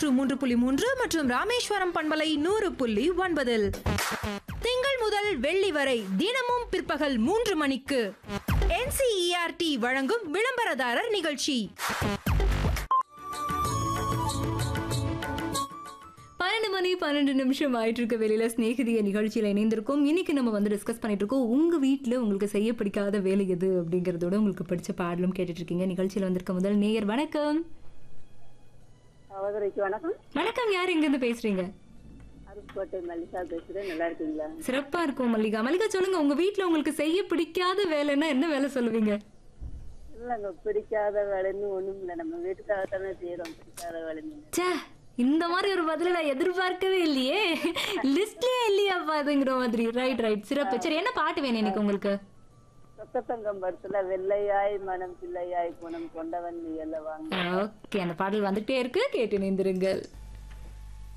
நூற்று மூன்று புள்ளி மூன்று மற்றும் ராமேஸ்வரம் பண்பலை நூறு புள்ளி ஒன்பதில் திங்கள் முதல் வெள்ளி வரை தினமும் பிற்பகல் மூன்று மணிக்கு என்சிஇஆர்டி வழங்கும் விளம்பரதாரர் நிகழ்ச்சி பன்னெண்டு மணி பன்னெண்டு நிமிஷம் ஆயிட்டு இருக்க வெளியில ஸ்நேகிதிய நிகழ்ச்சியில இணைந்திருக்கோம் இன்னைக்கு நம்ம வந்து டிஸ்கஸ் பண்ணிட்டு இருக்கோம் உங்க வீட்ல உங்களுக்கு செய்ய பிடிக்காத வேலை எது அப்படிங்கறதோட உங்களுக்கு பிடிச்ச பாடலும் கேட்டுட்டு இருக்கீங்க நிகழ்ச்சியில வந்திருக்க முதல் நேயர் வணக்கம் சகோதரிக்கு வணக்கம் வணக்கம் யார் எங்க இருந்து பேசுறீங்க அருப்புக்கோட்டை மல்லிகா பேசுறேன் நல்லா இருக்கீங்களா சிறப்பா இருக்கும் மல்லிகா மல்லிகா சொல்லுங்க உங்க வீட்ல உங்களுக்கு செய்ய பிடிக்காத வேலைன்னா என்ன வேலை சொல்லுவீங்க இல்லைங்க பிடிக்காத வேலைன்னு ஒண்ணும் இல்லை நம்ம வீட்டுக்காக தானே செய்யறோம் பிடிக்காத வேலைன்னு ச்சே இந்த மாதிரி ஒரு பதில நான் எதிர்பார்க்கவே இல்லையே லிஸ்ட்லயே இல்லையாப்பா அதுங்கிற மாதிரி ரைட் ரைட் சிறப்பு சரி என்ன பாட்டு வேணும் இன்னைக்கு உங்களுக்கு சொக்கத்தங்கம் படத்துல வெள்ளையாய் மனம் பிள்ளையாய் குணம் கொண்டவன் நீ அல்ல வாங்க ஓகே அந்த பாடல் வந்துட்டே இருக்கு கேட்டு இணைந்திருங்கள்